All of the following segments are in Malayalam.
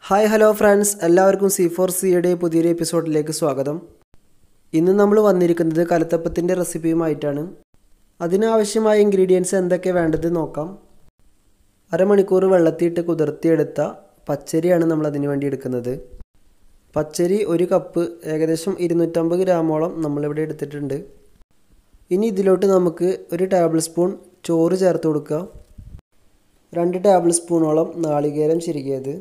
ഹായ് ഹലോ ഫ്രണ്ട്സ് എല്ലാവർക്കും സി ഫോർ സിയുടെ പുതിയൊരു എപ്പിസോഡിലേക്ക് സ്വാഗതം ഇന്ന് നമ്മൾ വന്നിരിക്കുന്നത് കലത്തപ്പത്തിൻ്റെ റെസിപ്പിയുമായിട്ടാണ് അതിനാവശ്യമായ ഇൻഗ്രീഡിയൻസ് എന്തൊക്കെ വേണ്ടത് നോക്കാം അരമണിക്കൂർ വെള്ളത്തിയിട്ട് കുതിർത്തിയെടുത്ത പച്ചരിയാണ് നമ്മൾ അതിന് വേണ്ടി എടുക്കുന്നത് പച്ചരി ഒരു കപ്പ് ഏകദേശം ഇരുന്നൂറ്റമ്പത് ഗ്രാമോളം നമ്മളിവിടെ എടുത്തിട്ടുണ്ട് ഇനി ഇതിലോട്ട് നമുക്ക് ഒരു ടേബിൾ സ്പൂൺ ചോറ് ചേർത്ത് കൊടുക്കുക രണ്ട് ടേബിൾ സ്പൂണോളം നാളികേരം ചിരികിയത്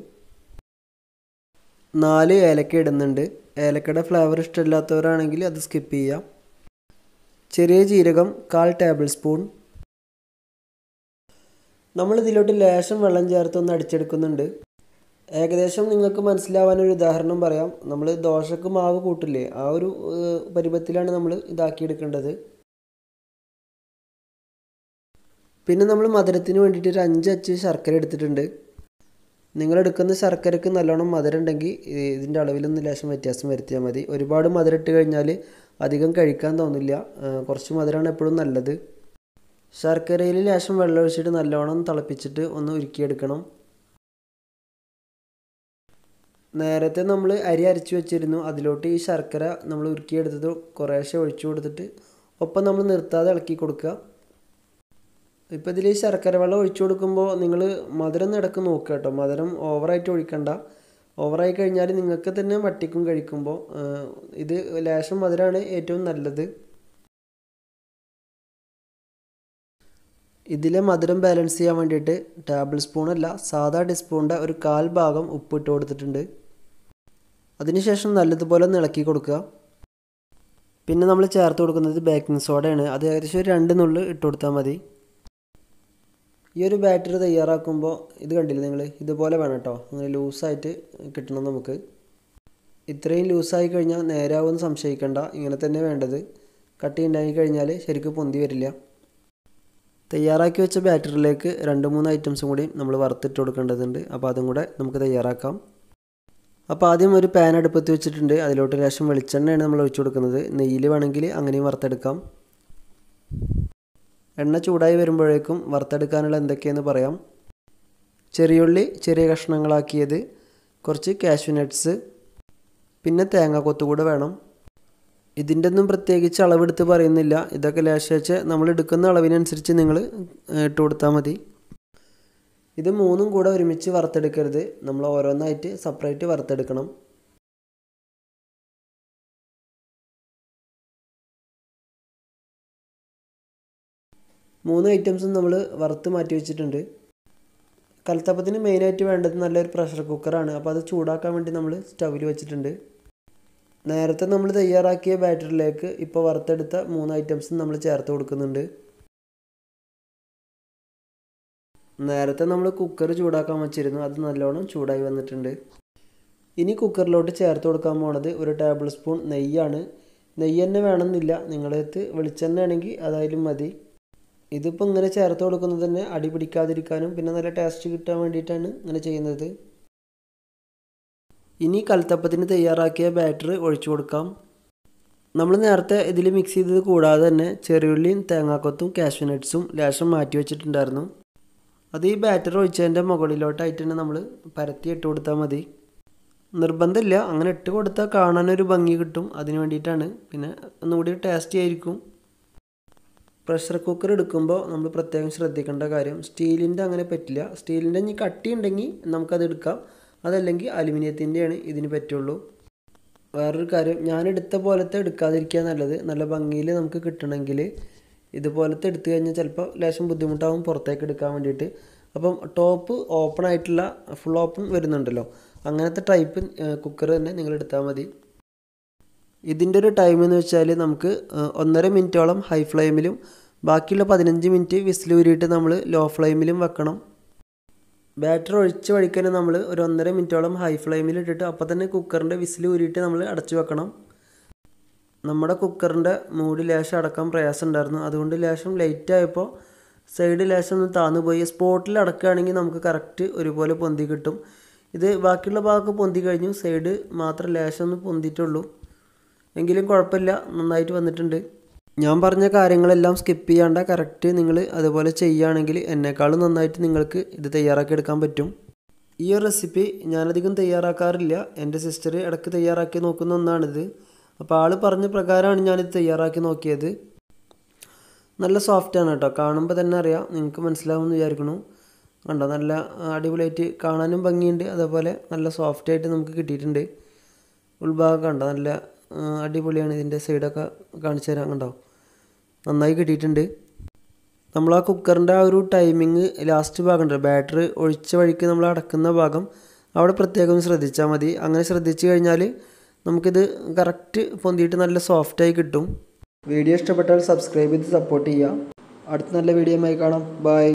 നാല് ഏലക്ക ഇടുന്നുണ്ട് ഏലക്കയുടെ ഫ്ലേവർ ഇഷ്ടമില്ലാത്തവരാണെങ്കിൽ അത് സ്കിപ്പ് ചെയ്യാം ചെറിയ ജീരകം കാൽ ടേബിൾ സ്പൂൺ നമ്മൾ ഇതിലോട്ട് ലേശം വെള്ളം ചേർത്ത് ഒന്ന് അടിച്ചെടുക്കുന്നുണ്ട് ഏകദേശം നിങ്ങൾക്ക് മനസ്സിലാവാൻ ഒരു ഉദാഹരണം പറയാം നമ്മൾ ദോശക്ക് മാവ് കൂട്ടില്ലേ ആ ഒരു പരുവത്തിലാണ് നമ്മൾ ഇതാക്കിയെടുക്കേണ്ടത് പിന്നെ നമ്മൾ മധുരത്തിന് വേണ്ടിയിട്ട് ഒരു അഞ്ച് അച്ച് ശർക്കര എടുത്തിട്ടുണ്ട് നിങ്ങൾ എടുക്കുന്ന ശർക്കരക്ക് നല്ലോണം മധുരം ഉണ്ടെങ്കിൽ ഇതിൻ്റെ അളവിലൊന്ന് ലേശം വ്യത്യാസം വരുത്തിയാൽ മതി ഒരുപാട് മധുരം ഇട്ട് കഴിഞ്ഞാൽ അധികം കഴിക്കാൻ തോന്നില്ല കുറച്ച് മധുരമാണ് എപ്പോഴും നല്ലത് ശർക്കരയിൽ ലേശം വെള്ളം ഒഴിച്ചിട്ട് നല്ലോണം തിളപ്പിച്ചിട്ട് ഒന്ന് ഉരുക്കിയെടുക്കണം നേരത്തെ നമ്മൾ അരി അരച്ച് വെച്ചിരുന്നു അതിലോട്ട് ഈ ശർക്കര നമ്മൾ ഉരുക്കിയെടുത്തത് കുറേശ്ശെ ഒഴിച്ചു കൊടുത്തിട്ട് ഒപ്പം നമ്മൾ നിർത്താതെ ഇളക്കി കൊടുക്കുക ഇപ്പോൾ ഇതിൽ ശർക്കര വെള്ളം ഒഴിച്ചു കൊടുക്കുമ്പോൾ നിങ്ങൾ മധുരം ഇടക്ക് നോക്കുക കേട്ടോ മധുരം ഓവറായിട്ട് ഒഴിക്കണ്ട ഓവറായി കഴിഞ്ഞാൽ നിങ്ങൾക്ക് തന്നെ വട്ടിക്കും കഴിക്കുമ്പോൾ ഇത് ലേശം മധുരമാണ് ഏറ്റവും നല്ലത് ഇതിലെ മധുരം ബാലൻസ് ചെയ്യാൻ വേണ്ടിയിട്ട് ടേബിൾ സ്പൂണല്ല സാധാ ടീസ്പൂണിൻ്റെ ഒരു കാൽ ഭാഗം ഉപ്പ് ഇട്ട് കൊടുത്തിട്ടുണ്ട് അതിനുശേഷം നല്ലതുപോലെ ഒന്ന് ഇളക്കി കൊടുക്കുക പിന്നെ നമ്മൾ ചേർത്ത് കൊടുക്കുന്നത് ബേക്കിംഗ് സോഡയാണ് അത് ഏകദേശം ഒരു രണ്ട് നുള്ളു ഇട്ട് കൊടുത്താൽ മതി ഈ ഒരു ബാറ്ററി തയ്യാറാക്കുമ്പോൾ ഇത് കണ്ടില്ലേ നിങ്ങൾ ഇതുപോലെ വേണം കേട്ടോ അങ്ങനെ ലൂസായിട്ട് കിട്ടണം നമുക്ക് ഇത്രയും ലൂസായി കഴിഞ്ഞാൽ നേരാവുമെന്ന് സംശയിക്കേണ്ട ഇങ്ങനെ തന്നെ വേണ്ടത് കട്ടി ഉണ്ടായി കഴിഞ്ഞാൽ ശരിക്കും പൊന്തി വരില്ല തയ്യാറാക്കി വെച്ച ബാറ്ററിയിലേക്ക് രണ്ട് മൂന്ന് ഐറ്റംസും കൂടി നമ്മൾ വറുത്തിട്ട് കൊടുക്കേണ്ടതുണ്ട് അപ്പോൾ അതും കൂടെ നമുക്ക് തയ്യാറാക്കാം അപ്പോൾ ആദ്യം ഒരു പാൻ അടുപ്പത്ത് വെച്ചിട്ടുണ്ട് അതിലോട്ട് ലേശം വെളിച്ചെണ്ണയാണ് നമ്മൾ ഒഴിച്ചു കൊടുക്കുന്നത് നെയ്യിൽ വേണമെങ്കിൽ അങ്ങനെയും വറുത്തെടുക്കാം എണ്ണ ചൂടായി വരുമ്പോഴേക്കും വറുത്തെടുക്കാനുള്ള എന്തൊക്കെയെന്ന് പറയാം ചെറിയുള്ളി ചെറിയ കഷ്ണങ്ങളാക്കിയത് കുറച്ച് കാഷ്യൂ നട്ട്സ് പിന്നെ തേങ്ങ കൊത്തുകൂടെ വേണം ഇതിൻ്റെ ഒന്നും പ്രത്യേകിച്ച് അളവെടുത്ത് പറയുന്നില്ല ഇതൊക്കെ ലേശിച്ച് നമ്മൾ എടുക്കുന്ന അളവിനനുസരിച്ച് നിങ്ങൾ ഇട്ട് കൊടുത്താൽ മതി ഇത് മൂന്നും കൂടെ ഒരുമിച്ച് വറുത്തെടുക്കരുത് നമ്മൾ ഓരോന്നായിട്ട് സെപ്പറേറ്റ് വറുത്തെടുക്കണം മൂന്ന് ഐറ്റംസും നമ്മൾ വറുത്ത് മാറ്റി വെച്ചിട്ടുണ്ട് കലത്തപ്പത്തിന് മെയിനായിട്ട് വേണ്ടത് നല്ലൊരു പ്രഷർ കുക്കറാണ് അപ്പോൾ അത് ചൂടാക്കാൻ വേണ്ടി നമ്മൾ സ്റ്റൗവിൽ വെച്ചിട്ടുണ്ട് നേരത്തെ നമ്മൾ തയ്യാറാക്കിയ ബാറ്ററിലേക്ക് ഇപ്പോൾ വറുത്തെടുത്ത മൂന്ന് ഐറ്റംസും നമ്മൾ ചേർത്ത് കൊടുക്കുന്നുണ്ട് നേരത്തെ നമ്മൾ കുക്കർ ചൂടാക്കാൻ വെച്ചിരുന്നു അത് നല്ലോണം ചൂടായി വന്നിട്ടുണ്ട് ഇനി കുക്കറിലോട്ട് ചേർത്ത് കൊടുക്കാൻ പോണത് ഒരു ടേബിൾ സ്പൂൺ നെയ്യാണ് നെയ്യ് തന്നെ വേണമെന്നില്ല നിങ്ങളടുത്ത് വെളിച്ചെണ്ണ ആണെങ്കിൽ അതായാലും മതി ഇതിപ്പോൾ ഇങ്ങനെ ചേർത്ത് കൊടുക്കുന്നത് തന്നെ അടി പിടിക്കാതിരിക്കാനും പിന്നെ നല്ല ടേസ്റ്റ് കിട്ടാൻ വേണ്ടിയിട്ടാണ് ഇങ്ങനെ ചെയ്യുന്നത് ഇനി കലത്തപ്പത്തിന് തയ്യാറാക്കിയ ബാറ്റർ ഒഴിച്ചു കൊടുക്കാം നമ്മൾ നേരത്തെ ഇതിൽ മിക്സ് ചെയ്തത് കൂടാതെ തന്നെ ചെറിയുള്ളിയും തേങ്ങാക്കൊത്തും കാഷ്യൂ നട്ട്സും ലേശം മാറ്റി വെച്ചിട്ടുണ്ടായിരുന്നു അത് ഈ ബാറ്റർ ഒഴിച്ചതിൻ്റെ മുകളിലോട്ടായിട്ട് തന്നെ നമ്മൾ പരത്തി ഇട്ട് കൊടുത്താൽ മതി നിർബന്ധമില്ല അങ്ങനെ ഇട്ട് കൊടുത്താൽ കാണാനൊരു ഭംഗി കിട്ടും അതിന് വേണ്ടിയിട്ടാണ് പിന്നെ ഒന്നുകൂടി ടേസ്റ്റി ആയിരിക്കും പ്രഷർ കുക്കർ എടുക്കുമ്പോൾ നമ്മൾ പ്രത്യേകം ശ്രദ്ധിക്കേണ്ട കാര്യം സ്റ്റീലിൻ്റെ അങ്ങനെ പറ്റില്ല സ്റ്റീലിൻ്റെ ഇനി കട്ടി ഉണ്ടെങ്കിൽ നമുക്കത് എടുക്കാം അതല്ലെങ്കിൽ അലുമിനിയത്തിൻ്റെയാണ് ഇതിന് പറ്റുള്ളൂ വേറൊരു കാര്യം ഞാൻ എടുത്ത പോലത്തെ എടുക്കാതിരിക്കുക നല്ലത് നല്ല ഭംഗിയിൽ നമുക്ക് കിട്ടണമെങ്കിൽ ഇതുപോലത്തെ എടുത്തു കഴിഞ്ഞാൽ ചിലപ്പോൾ ലേശം ബുദ്ധിമുട്ടാവും പുറത്തേക്ക് എടുക്കാൻ വേണ്ടിയിട്ട് അപ്പം ടോപ്പ് ഓപ്പൺ ആയിട്ടുള്ള ഫുൾ ഓപ്പൺ വരുന്നുണ്ടല്ലോ അങ്ങനത്തെ ടൈപ്പ് കുക്കർ തന്നെ നിങ്ങൾ എടുത്താൽ മതി ഇതിൻ്റെ ഒരു ടൈം എന്ന് വെച്ചാൽ നമുക്ക് ഒന്നര മിനിറ്റോളം ഹൈ ഫ്ലെയിമിലും ബാക്കിയുള്ള പതിനഞ്ച് മിനിറ്റ് വിസിലൂരിയിട്ട് നമ്മൾ ലോ ഫ്ലെയിമിലും വെക്കണം ബാറ്റർ ഒഴിച്ച് വഴിക്കാൻ നമ്മൾ ഒരു ഒന്നര മിനിറ്റോളം ഹൈ ഫ്ലെയിമിൽ ഇട്ടിട്ട് അപ്പോൾ തന്നെ കുക്കറിൻ്റെ വിസിൽ ഊരിയിട്ട് നമ്മൾ അടച്ചു വെക്കണം നമ്മുടെ കുക്കറിൻ്റെ മൂടി ലേശം അടക്കാൻ പ്രയാസം ഉണ്ടായിരുന്നു അതുകൊണ്ട് ലേശം ലേറ്റ് ആയപ്പോൾ സൈഡ് ലേശം ഒന്ന് താന്നു പോയി സ്പോട്ടിൽ അടക്കുകയാണെങ്കിൽ നമുക്ക് കറക്റ്റ് ഒരുപോലെ പൊന്തി കിട്ടും ഇത് ബാക്കിയുള്ള ഭാഗമൊക്കെ പൊന്തി കഴിഞ്ഞു സൈഡ് മാത്രം ലേശം ഒന്ന് പൊന്തിയിട്ടുള്ളൂ എങ്കിലും കുഴപ്പമില്ല നന്നായിട്ട് വന്നിട്ടുണ്ട് ഞാൻ പറഞ്ഞ കാര്യങ്ങളെല്ലാം സ്കിപ്പ് ചെയ്യാണ്ട കറക്റ്റ് നിങ്ങൾ അതുപോലെ ചെയ്യുകയാണെങ്കിൽ എന്നെക്കാളും നന്നായിട്ട് നിങ്ങൾക്ക് ഇത് തയ്യാറാക്കി എടുക്കാൻ പറ്റും ഈ ഒരു റെസിപ്പി ഞാനധികം തയ്യാറാക്കാറില്ല എൻ്റെ സിസ്റ്റർ ഇടയ്ക്ക് തയ്യാറാക്കി നോക്കുന്ന ഒന്നാണിത് അപ്പോൾ ആൾ പറഞ്ഞ പ്രകാരമാണ് ഞാനിത് തയ്യാറാക്കി നോക്കിയത് നല്ല സോഫ്റ്റാണ് കേട്ടോ കാണുമ്പോൾ തന്നെ അറിയാം നിങ്ങൾക്ക് മനസ്സിലാവുമെന്ന് വിചാരിക്കണു കണ്ടോ നല്ല അടിപൊളിയായിട്ട് കാണാനും ഭംഗിയുണ്ട് അതേപോലെ നല്ല സോഫ്റ്റായിട്ട് നമുക്ക് കിട്ടിയിട്ടുണ്ട് ഉൾഭാഗം കണ്ടോ നല്ല അടിപൊളിയാണ് ഇതിൻ്റെ സൈഡൊക്കെ കാണിച്ചു തരാൻ കണ്ടോ നന്നായി കിട്ടിയിട്ടുണ്ട് നമ്മൾ ആ കുക്കറിൻ്റെ ആ ഒരു ടൈമിങ് ലാസ്റ്റ് ഭാഗം ഉണ്ട് ബാറ്റർ ഒഴിച്ച വഴിക്ക് നമ്മൾ അടക്കുന്ന ഭാഗം അവിടെ പ്രത്യേകം ശ്രദ്ധിച്ചാൽ മതി അങ്ങനെ ശ്രദ്ധിച്ചു കഴിഞ്ഞാൽ നമുക്കിത് കറക്റ്റ് പൊന്തിയിട്ട് നല്ല സോഫ്റ്റായി കിട്ടും വീഡിയോ ഇഷ്ടപ്പെട്ടാൽ സബ്സ്ക്രൈബ് ചെയ്ത് സപ്പോർട്ട് ചെയ്യുക അടുത്ത നല്ല വീഡിയോയുമായി കാണാം ബൈ